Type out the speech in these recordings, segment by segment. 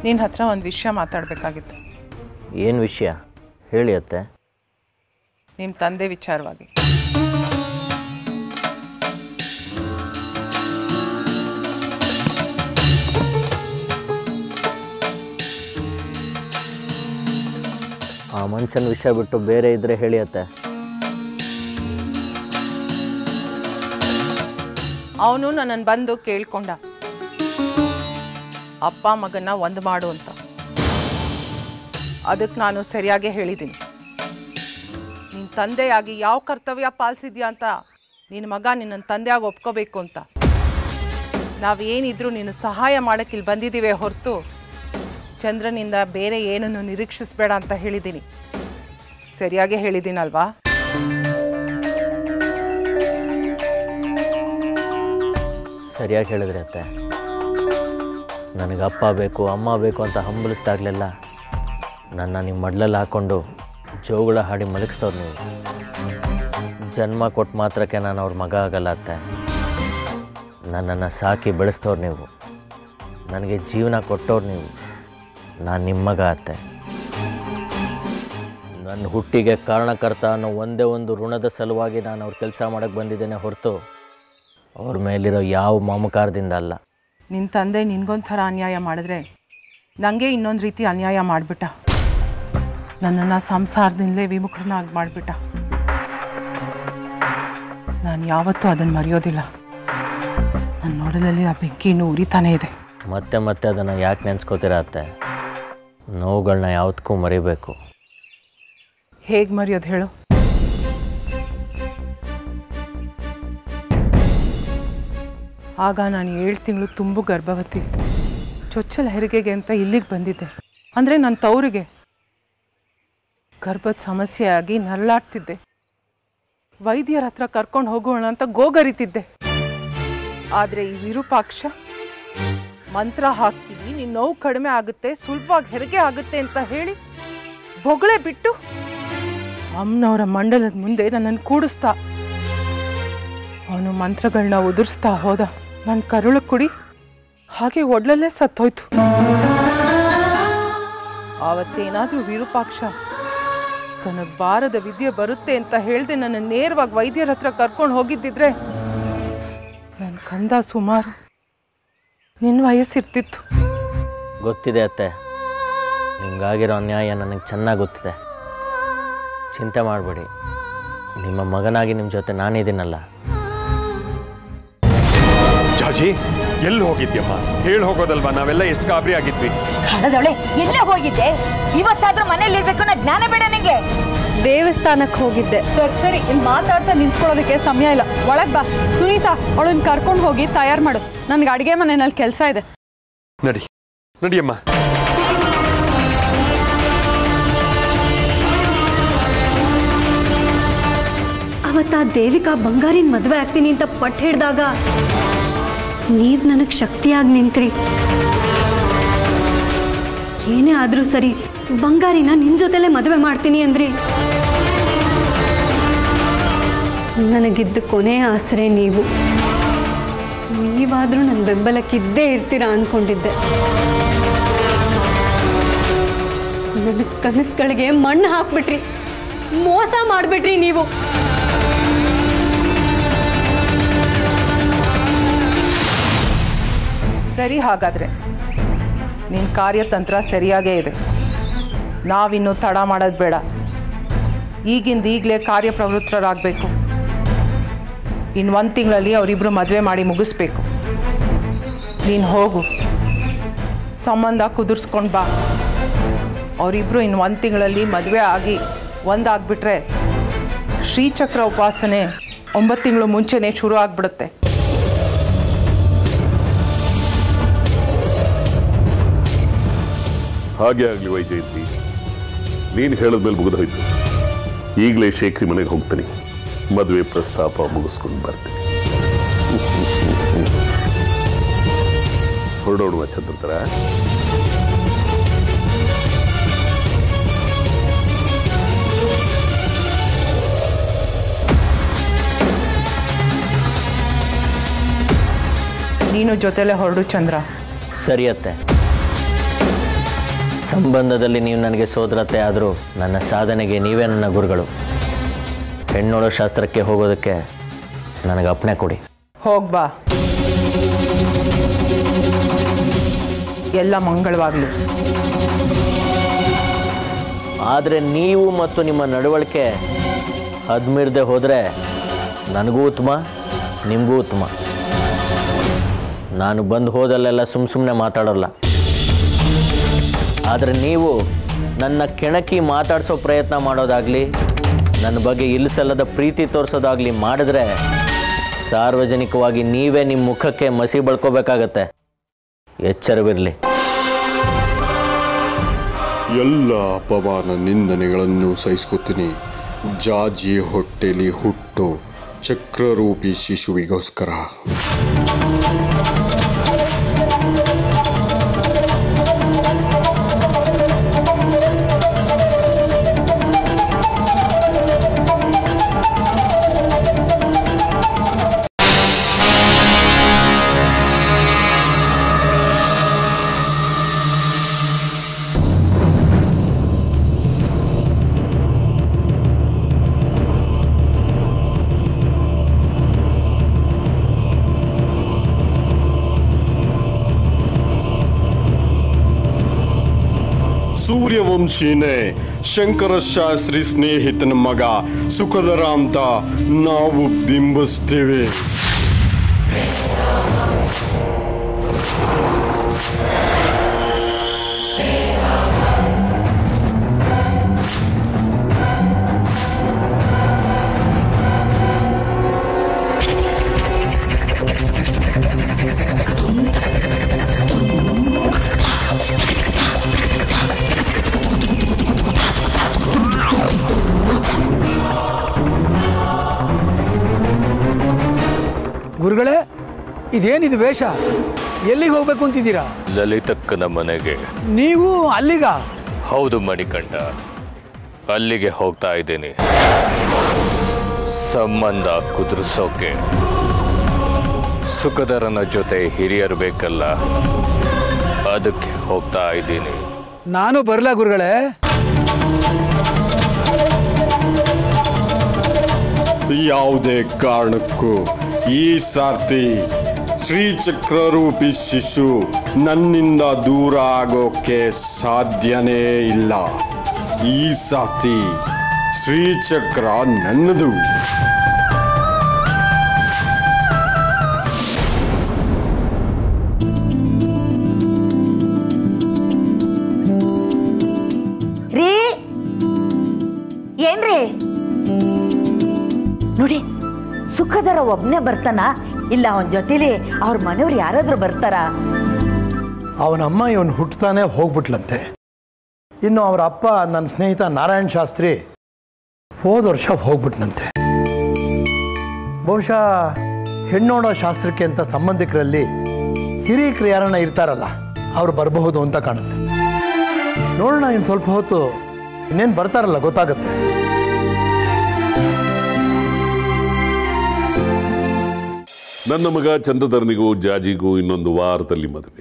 ನಿನ್ನ ಹತ್ರ ಒಂದು ವಿಷಯ ಮಾತಾಡಬೇಕಾಗಿತ್ತು ಏನು ವಿಷಯ ಹೇಳಿ ಅತ್ತೆ ನಿಮ್ಮ ತಂದೆ ವಿಚಾರವಾಗಿ ಆ ಮನುಷ್ಯನ ವಿಷಯ ಬಿಟ್ಟು ಬೇರೆ ಇದ್ರೆ ಹೇಳಿ ಅತ್ತೆ ಅವನು ನನ್ನನ್ನು ಬಂದು ಕೇಳ್ಕೊಂಡ ಅಪ್ಪ ಮಗನ ಒಂದು ಮಾಡು ಅಂತ ಅದಕ್ಕೆ ನಾನು ಸರಿಯಾಗಿ ಹೇಳಿದ್ದೀನಿ ನಿನ್ನ ತಂದೆಯಾಗಿ ಯಾವ ಕರ್ತವ್ಯ ಪಾಲಿಸಿದ್ಯಾ ಅಂತ ನಿನ್ನ ಮಗ ನಿನ್ನ ತಂದೆಯಾಗಿ ಒಪ್ಕೋಬೇಕು ಅಂತ ನಾವೇನಿದ್ರೂ ನಿನ್ನ ಸಹಾಯ ಮಾಡೋಕ್ಕೆ ಇಲ್ಲಿ ಬಂದಿದ್ದೀವಿ ಹೊರತು ಚಂದ್ರನಿಂದ ಬೇರೆ ಏನನ್ನು ನಿರೀಕ್ಷಿಸಬೇಡ ಅಂತ ಹೇಳಿದ್ದೀನಿ ಸರಿಯಾಗಿ ಹೇಳಿದ್ದೀನಲ್ವಾ ಸರಿಯಾಗಿ ಹೇಳಿದ್ರಿ ಅತ್ತೆ ನನಗೆ ಅಪ್ಪ ಬೇಕು ಅಮ್ಮ ಬೇಕು ಅಂತ ಹಂಬಲಿಸ್ದಾಗಲೆಲ್ಲ ನನ್ನ ನಿಮ್ಮ ಮಡ್ಲಲ್ಲಿ ಹಾಕ್ಕೊಂಡು ಜೋಗುಳ ಹಾಡಿ ಮಲಗಿಸ್ತವ್ರು ನೀವು ಜನ್ಮ ಕೊಟ್ಟು ಮಾತ್ರಕ್ಕೆ ನಾನು ಅವ್ರ ಮಗ ಆಗಲ್ಲ ಅತ್ತೆ ನನ್ನನ್ನು ಸಾಕಿ ಬೆಳೆಸ್ತವ್ರು ನೀವು ನನಗೆ ಜೀವನ ಕೊಟ್ಟವ್ರು ನೀವು ನಾನು ನಿಮ್ಮ ಮಗ ಅತ್ತೆ ನನ್ನ ಹುಟ್ಟಿಗೆ ಕಾರಣಕರ್ತ ಅನ್ನೋ ಒಂದೇ ಒಂದು ಋಣದ ಸಲುವಾಗಿ ನಾನು ಅವ್ರ ಕೆಲಸ ಮಾಡೋಕ್ಕೆ ಬಂದಿದ್ದೇನೆ ಹೊರತು ಅವ್ರ ಮೇಲಿರೋ ಯಾವ ಮಮಕಾರದಿಂದ ಅಲ್ಲ ನಿನ್ನ ತಂದೆ ನಿನ್ಗೊಂಥರ ಅನ್ಯಾಯ ಮಾಡಿದ್ರೆ ನನಗೆ ಇನ್ನೊಂದು ರೀತಿ ಅನ್ಯಾಯ ಮಾಡಿಬಿಟ್ಟ ನನ್ನನ್ನು ಸಂಸಾರದಿಂದಲೇ ವಿಮುಖನಾಗಿ ಮಾಡಿಬಿಟ್ಟ ನಾನು ಯಾವತ್ತೂ ಅದನ್ನು ಮರೆಯೋದಿಲ್ಲ ನನ್ನ ನೋಡಲಲ್ಲಿ ಆ ಬೆಂಕಿ ಇನ್ನೂ ಉರಿತಾನೇ ಇದೆ ಮತ್ತೆ ಮತ್ತೆ ಅದನ್ನು ಯಾಕೆ ನೆನೆಸ್ಕೋತೀರ ಅತ್ತೆ ನೋವುಗಳನ್ನ ಯಾವತ್ತಕ್ಕೂ ಮರಿಬೇಕು ಹೇಗೆ ಮರೆಯೋದು ಹೇಳು ಆಗ ನಾನು ಏಳು ತಿಂಗಳು ತುಂಬು ಗರ್ಭವತಿ ಚೊಚ್ಚಲ ಹೆರಿಗೆಗೆ ಅಂತ ಇಲ್ಲಿಗೆ ಬಂದಿದ್ದೆ ಅಂದರೆ ನನ್ನ ತವರಿಗೆ ಗರ್ಭದ ಸಮಸ್ಯೆಯಾಗಿ ನರಳಾಡ್ತಿದ್ದೆ ವೈದ್ಯರ ಹತ್ರ ಕರ್ಕೊಂಡು ಹೋಗೋಣ ಅಂತ ಗೋಗರಿತಿದ್ದೆ ಆದರೆ ಈ ವಿರೂಪಾಕ್ಷ ಮಂತ್ರ ಹಾಕ್ತೀನಿ ನಿನ್ನ ನೋವು ಕಡಿಮೆ ಆಗುತ್ತೆ ಸುಲಭವಾಗಿ ಹೆರಿಗೆ ಆಗುತ್ತೆ ಅಂತ ಹೇಳಿ ಬೊಗಳೆ ಬಿಟ್ಟು ಅಮ್ಮನವರ ಮಂಡಲದ ಮುಂದೆ ನನ್ನನ್ನು ಕೂಡಿಸ್ತಾ ಅವನು ಮಂತ್ರಗಳನ್ನ ಉದುರಿಸ್ತಾ ಹೋದ ನನ್ನ ಕರುಳು ಕುಡಿ ಹಾಗೆ ಒಡ್ಲಲ್ಲೇ ಸತ್ತೋಯ್ತು ಆವತ್ತೇನಾದರೂ ವಿರೂಪಾಕ್ಷ ತನಗೆ ಬಾರದ ವಿದ್ಯೆ ಬರುತ್ತೆ ಅಂತ ಹೇಳ್ದೆ ನನ್ನ ನೇರವಾಗಿ ವೈದ್ಯರ ಹತ್ರ ಕರ್ಕೊಂಡು ಹೋಗಿದ್ದಿದ್ರೆ ನನ್ನ ಕಂದ ಸುಮಾರು ನಿನ್ನ ವಯಸ್ಸಿರ್ತಿತ್ತು ಗೊತ್ತಿದೆ ಅತ್ತೆ ನಿಮ್ಗಾಗಿರೋ ಅನ್ಯಾಯ ನನಗೆ ಚೆನ್ನಾಗಿ ಗೊತ್ತಿದೆ ಚಿಂತೆ ಮಾಡಬೇಡಿ ನಿಮ್ಮ ಮಗನಾಗಿ ನಿಮ್ಮ ಜೊತೆ ನಾನಿದ್ದೀನಲ್ಲ ಜಾಜಿ ಎಲ್ಲಿ ಹೋಗಿದ್ಯಮ್ಮ ಹೇಳಿ ಹೋಗೋದಲ್ವಾ ನಾವೆಲ್ಲ ಎಷ್ಟು ಗಾಬರಿ ಆಗಿದ್ವಿ ಹಣದವಳೆ ಎಲ್ಲೇ ಹೋಗಿದ್ದೆ ಇವತ್ತಾದ್ರೂ ಮನೇಲಿ ಇರ್ಬೇಕು ಅನ್ನೋ ಜ್ಞಾನ ಬೇಡ ನಿಂಗೆ ದೇವಸ್ಥಾನಕ್ಕೆ ಹೋಗಿದ್ದೆ ಸರ್ ಸರಿ ಇಲ್ಲಿ ಮಾತಾಡ್ತಾ ನಿಂತ್ಕೊಳ್ಳೋದಕ್ಕೆ ಸಮಯ ಇಲ್ಲ ಒಳಗ್ ಬಾ ಸುನೀತಾ ಅವಳನ್ನ ಕರ್ಕೊಂಡು ಹೋಗಿ ತಯಾರು ಮಾಡು ನನ್ಗೆ ಅಡುಗೆ ಮನೆಯಲ್ಲಿ ಕೆಲಸ ಇದೆ ನಡಿ ನಡಿಯಮ್ಮ ಅವತ್ತ ಆ ದೇವಿಕಾ ಬಂಗಾರಿನ ಮದುವೆ ಆಗ್ತೀನಿ ಅಂತ ಪಟ್ಟು ಹಿಡ್ದಾಗ ನೀವು ನನಗೆ ಶಕ್ತಿಯಾಗಿ ನಿಂತ್ರಿ ಏನೇ ಆದರೂ ಸರಿ ಬಂಗಾರಿನ ನಿನ್ನ ಜೊತೆಲೇ ಮದುವೆ ಮಾಡ್ತೀನಿ ಅಂದ್ರಿ ನನಗಿದ್ದ ಕೊನೆಯ ಆಸರೆ ನೀವು ನೀವಾದರೂ ನನ್ನ ಬೆಂಬಲಕ್ಕಿದ್ದೇ ಇರ್ತೀರಾ ಅಂದ್ಕೊಂಡಿದ್ದೆ ನನ್ನ ಕನಸುಗಳಿಗೆ ಮಣ್ಣು ಹಾಕ್ಬಿಟ್ರಿ ಮೋಸ ಮಾಡಿಬಿಟ್ರಿ ನೀವು ಸರಿ ಹಾಗಾದರೆ ನಿನ್ನ ಕಾರ್ಯತಂತ್ರ ಸರಿಯಾಗೇ ಇದೆ ನಾವಿನ್ನೂ ತಡ ಮಾಡೋದು ಬೇಡ ಈಗಿಂದ ಈಗಲೇ ಕಾರ್ಯಪ್ರವೃತ್ತರಾಗಬೇಕು ಇನ್ನು ಒಂದು ತಿಂಗಳಲ್ಲಿ ಅವರಿಬ್ಬರು ಮದುವೆ ಮಾಡಿ ಮುಗಿಸ್ಬೇಕು ನೀನು ಹೋಗು ಸಂಬಂಧ ಕುದುರ್ಸ್ಕೊಂಡು ಬಾ ಅವರಿಬ್ಬರು ಇನ್ನು ಒಂದು ತಿಂಗಳಲ್ಲಿ ಮದುವೆ ಆಗಿ ಒಂದಾಗ್ಬಿಟ್ರೆ ಶ್ರೀಚಕ್ರ ಉಪಾಸನೆ ಒಂಬತ್ತು ತಿಂಗಳು ಮುಂಚೆನೇ ಶುರು ಆಗಿಬಿಡುತ್ತೆ ಹಾಗೆ ಆಗಲಿ ವೈಜಯಂತಿ ನೀನು ಹೇಳಿದ್ಮೇಲೆ ಮುಗಿದೋಯ್ತು ಈಗಲೇ ಶೇಖರಿ ಮನೆಗೆ ಹೋಗ್ತೀನಿ ಮದುವೆ ಪ್ರಸ್ತಾಪ ಮುಗಿಸ್ಕೊಂಡು ಬರ್ತೀನಿ ಹೊರಡೋಣ ಚಂದ್ರತರ ನೀನು ಜೊತೆಲೆ ಹೊರಡು ಚಂದ್ರ ಸರಿ ಅತ್ತೆ ಸಂಬಂಧದಲ್ಲಿ ನೀವು ನನಗೆ ಸೋದರತೆ ಆದರೂ ನನ್ನ ಸಾಧನೆಗೆ ನೀವೇ ನನ್ನ ಗುರುಗಳು ಹೆಣ್ಣೋಡೋ ಶಾಸ್ತ್ರಕ್ಕೆ ಹೋಗೋದಕ್ಕೆ ನನಗೆ ಅಪ್ಪಣೆ ಕೊಡಿ ಹೋಗ್ಬಾ ಎಲ್ಲ ಮಂಗಳವಾಗ್ಲಿ ಆದರೆ ನೀವು ಮತ್ತು ನಿಮ್ಮ ನಡವಳಿಕೆ ಹದ್ಮಿರದೆ ಹೋದರೆ ನನಗೂ ಉತ್ತಮ ನಿಮಗೂ ಉತ್ತಮ ನಾನು ಬಂದು ಹೋದಲ್ಲೆಲ್ಲ ಸುಮ್ಮ ಸುಮ್ಮನೆ ಮಾತಾಡೋಲ್ಲ ಆದರೆ ನೀವು ನನ್ನ ಕೆಣಕಿ ಮಾತಾಡಿಸೋ ಪ್ರಯತ್ನ ಮಾಡೋದಾಗಲಿ ನನ್ನ ಬಗ್ಗೆ ಇಲ್ಲಿಸಲ್ಲದ ಪ್ರೀತಿ ತೋರಿಸೋದಾಗಲಿ ಮಾಡಿದ್ರೆ ಸಾರ್ವಜನಿಕವಾಗಿ ನೀವೇ ನಿಮ್ಮ ಮುಖಕ್ಕೆ ಮಸಿ ಬಳ್ಕೋಬೇಕಾಗತ್ತೆ ಎಚ್ಚರವಿರಲಿ ಎಲ್ಲ ಅಪಮಾನ ನಿಂದನೆಗಳನ್ನು ಸಹಿಸ್ಕೊತೀನಿ ಜಾಜಿ ಹೊಟ್ಟೆಲಿ ಹುಟ್ಟು ಚಕ್ರರೂಪಿ ಶಿಶುವಿಗೋಸ್ಕರ ಸೂರ್ಯವಂಶಿನೇ ಶಂಕರ ಶಾಸ್ತ್ರಿ ಸ್ನೇಹಿತನ ಮಗ ಸುಖದರ ಅಂತ ನಾವು ಬಿಂಬಿಸ್ತೇವೆ ಗುರುಗಳೇ ಇದೇನಿದು ವೇಷ ಎಲ್ಲಿಗೆ ಹೋಗ್ಬೇಕು ಅಂತಿದ್ದೀರಾ ಲಲಿತಕ್ಕನ ಮನೆಗೆ ನೀವು ಅಲ್ಲಿಗ ಹೌದು ಮಣಿಕಂಠ ಅಲ್ಲಿಗೆ ಹೋಗ್ತಾ ಇದ್ದೀನಿ ಸಂಬಂಧ ಕುದುರಿಸೋಕೆ ಸುಖದರನ ಜೊತೆ ಹಿರಿಯರು ಬೇಕಲ್ಲ ಅದಕ್ಕೆ ಹೋಗ್ತಾ ಇದ್ದೀನಿ ನಾನು ಬರಲ್ಲ ಗುರುಗಳೇ ಯಾವುದೇ ಕಾರಣಕ್ಕೂ ಈ ಸಾರ್ತಿ ಶ್ರೀಚಕ್ರರೂಪಿ ಶಿಶು ನನ್ನಿಂದ ದೂರ ಆಗೋಕೆ ಸಾಧ್ಯನೇ ಇಲ್ಲ ಈ ಸಾತಿ ಶ್ರೀಚಕ್ರ ನನ್ನದು ರೀ ಏನ್ರಿ ನೋಡಿ ಸುಖದರ ಒಬ್ನೇ ಬರ್ತಾನ ಇಲ್ಲ ಅವನ ಜೊತೆಲಿ ಅವ್ರ ಮನೆಯವ್ರು ಯಾರಾದ್ರೂ ಬರ್ತಾರಾ ಅವನ ಅಮ್ಮ ಇವನು ಹುಟ್ಟತಾನೆ ಹೋಗ್ಬಿಟ್ಲಂತೆ ಇನ್ನು ಅವರ ಅಪ್ಪ ನನ್ನ ಸ್ನೇಹಿತ ನಾರಾಯಣ್ ಶಾಸ್ತ್ರಿ ಹೋದ ವರ್ಷ ಹೋಗ್ಬಿಟ್ನಂತೆ ಬಹುಶಃ ಹೆಣ್ಣೋಡೋ ಶಾಸ್ತ್ರಕ್ಕೆ ಅಂತ ಸಂಬಂಧಿಕರಲ್ಲಿ ಹಿರೀಕರು ಯಾರನ್ನ ಇರ್ತಾರಲ್ಲ ಅವ್ರು ಬರಬಹುದು ಅಂತ ಕಾಣುತ್ತೆ ನೋಡೋಣ ಇನ್ನು ಸ್ವಲ್ಪ ಹೊತ್ತು ಇನ್ನೇನು ಬರ್ತಾರಲ್ಲ ಗೊತ್ತಾಗುತ್ತೆ ನನ್ನ ಮಗ ಚಂದ್ರಧರನಿಗೂ ಜಾಜಿಗೂ ಇನ್ನೊಂದು ವಾರದಲ್ಲಿ ಮದುವೆ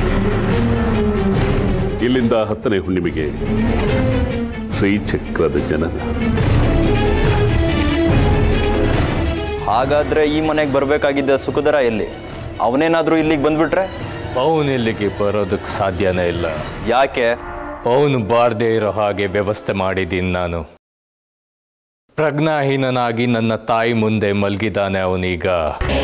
ಇಲ್ಲಿಂದ ಹತ್ತನೇ ಹುಣ್ಣಿಮೆಗೆ ಶ್ರೀಚಕ್ರದ ಜನನ ಹಾಗಾದ್ರೆ ಈ ಮನೆಗೆ ಬರಬೇಕಾಗಿದ್ದ ಸುಖದರ ಎಲ್ಲಿ ಅವನೇನಾದ್ರೂ ಇಲ್ಲಿಗೆ ಬಂದ್ಬಿಟ್ರೆ ಅವನು ಇಲ್ಲಿಗೆ ಬರೋದಕ್ಕೆ ಸಾಧ್ಯನೇ ಇಲ್ಲ ಯಾಕೆ ಅವನು ಬಾರ್ದೇ ಇರೋ ಹಾಗೆ ವ್ಯವಸ್ಥೆ ಮಾಡಿದ್ದೀನಿ ನಾನು ಪ್ರಜ್ಞಾಹೀನನಾಗಿ ನನ್ನ ತಾಯಿ ಮುಂದೆ ಮಲಗಿದ್ದಾನೆ ಅವನೀಗ